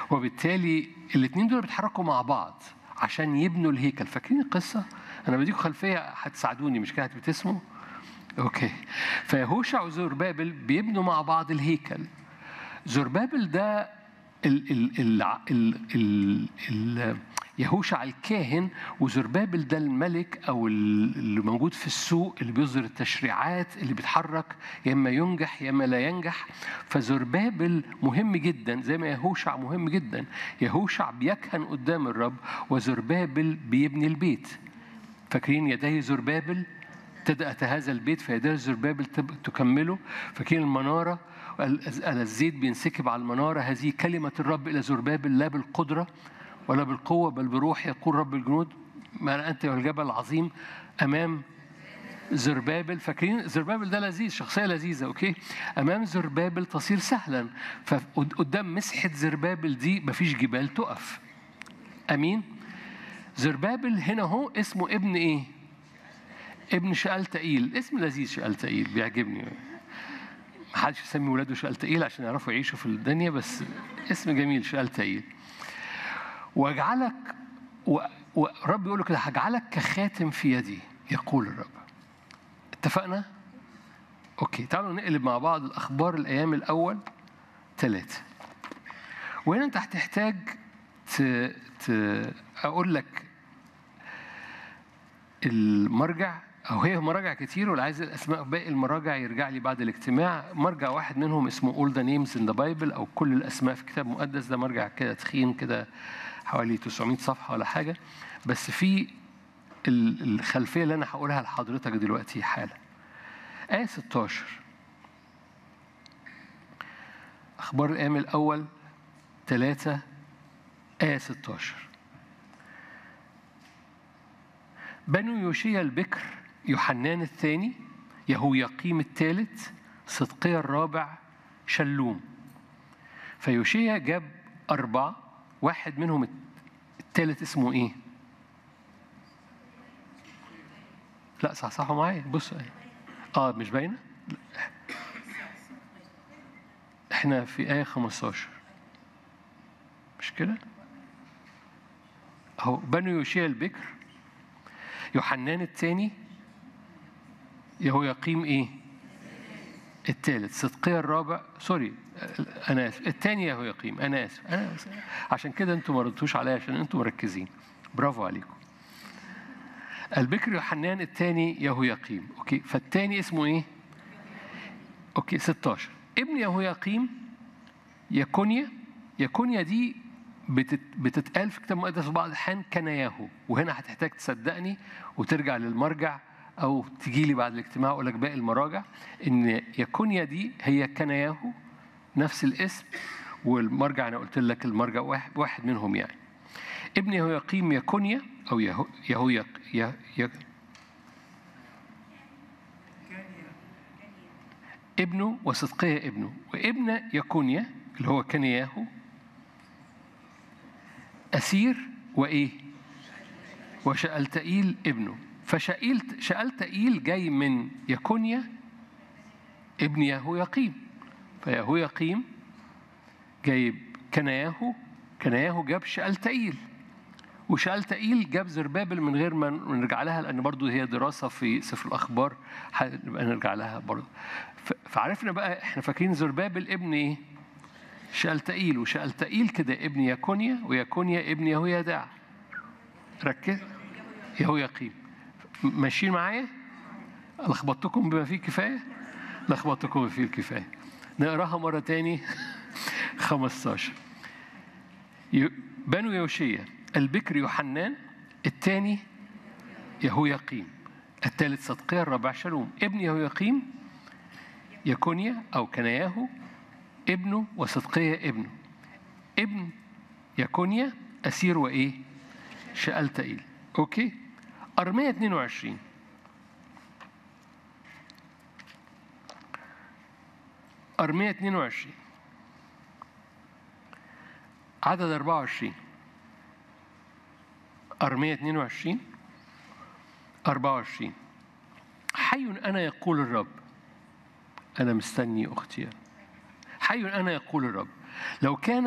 وبالتالي الاثنين دول بيتحركوا مع بعض عشان يبنوا الهيكل فاكرين القصة؟ أنا بديكم خلفية هتساعدوني مش كده هتبتسموا؟ أوكي فيهوشع وزربابل بيبنوا مع بعض الهيكل زربابل ده ال ال ال ال ال ال يهوشع الكاهن وزربابل ده الملك او اللي موجود في السوق اللي بيصدر التشريعات اللي بيتحرك يا اما ينجح يا اما لا ينجح فزربابل مهم جدا زي ما يهوشع مهم جدا يهوشع بيكهن قدام الرب وزربابل بيبني البيت فاكرين يدي زربابل ابتدأت هذا البيت فيدي زربابل تكمله فاكرين المناره الزيت بينسكب على المنارة هذه كلمة الرب إلى زربابل لا بالقدرة ولا بالقوة بل بروح يقول رب الجنود ما أنت والجبل العظيم أمام زربابل فاكرين زربابل ده لذيذ شخصية لذيذة أوكي أمام زربابل تصير سهلا فقدام مسحة زربابل دي مفيش جبال تقف أمين زربابل هنا هو اسمه ابن إيه ابن شقال تقيل اسم لذيذ شقال تقيل بيعجبني ما حدش يسمي ولاده شقال تقيل عشان يعرفوا يعيشوا في الدنيا بس اسم جميل شقال تقيل واجعلك ورب يقول له كده هجعلك كخاتم في يدي يقول الرب اتفقنا؟ اوكي تعالوا نقلب مع بعض الاخبار الايام الاول ثلاثة وهنا انت هتحتاج ت... ت... اقول لك المرجع أو هي مراجع كتير واللي عايز الأسماء باقي المراجع يرجع لي بعد الاجتماع مرجع واحد منهم اسمه All the Names in the Bible أو كل الأسماء في كتاب مقدس ده مرجع كده تخين كده حوالي 900 صفحة ولا حاجة بس في الخلفية اللي أنا هقولها لحضرتك دلوقتي حالا آية 16 أخبار الأيام الأول ثلاثة آية 16 بنو يوشيا البكر يوحنان الثاني يهوياقيم الثالث صدقيا الرابع شلوم فيوشيا جاب أربعة واحد منهم الثالث اسمه إيه؟ لا صح صحوا معايا بصوا اه مش باينة؟ احنا في آية 15 مش كده؟ أهو بنو يوشيا البكر يوحنان الثاني يهوياقيم ايه؟ الثالث صدقيا الرابع سوري انا اسف الثاني يهوياقيم انا اسف انا اسف عشان كده انتم ما ردتوش عليا عشان انتم مركزين برافو عليكم البكر يوحنان الثاني يهوياقيم اوكي فالثاني اسمه ايه؟ اوكي 16 ابن يهوياقيم يكونيا يكونيا دي بتت... بتتقال في كتاب مقدس في بعض الأحيان كنياهو وهنا هتحتاج تصدقني وترجع للمرجع أو تجي لي بعد الاجتماع أقول لك باقي المراجع إن يكونيا دي هي كنياهو نفس الاسم والمرجع أنا قلت لك المرجع واحد, واحد منهم يعني ابن يهوياقيم يكونيا أو يهو يهويق يه... يه... ابنه وصدقية ابنه وابن يكونيا اللي هو كنياهو أسير وإيه؟ وشألتئيل ابنه فشأيل شألتئيل جاي من يكونيا ابن يهوياقيم فيهوياقيم جايب كنياهو كنياهو جاب شألتئيل وشألتئيل جاب زربابل من غير ما نرجع لها لأن برضو هي دراسة في سفر الأخبار هنبقى نرجع لها برضو فعرفنا بقى احنا فاكرين زربابل ابن ايه؟ شألتئيل وشألتئيل كده ابن يكونيا ويكونيا ابن يهويداع ركز يهوياقيم ماشيين معايا؟ لخبطتكم بما فيه كفاية؟ لخبطتكم بما فيه الكفاية نقراها مرة تاني 15 بنو يوشيا البكر يوحنان الثاني يهوياقيم الثالث صدقيا الرابع شلوم ابن يهوياقيم يكونيا أو كنياهو ابنه وصدقية ابنه ابن يكونيا أسير وإيه شألتئيل أوكي أرمية 22 أرمية 22 عدد 24 أرمية 22 24 حي أنا يقول الرب أنا مستني أختي حي أنا يقول الرب لو كان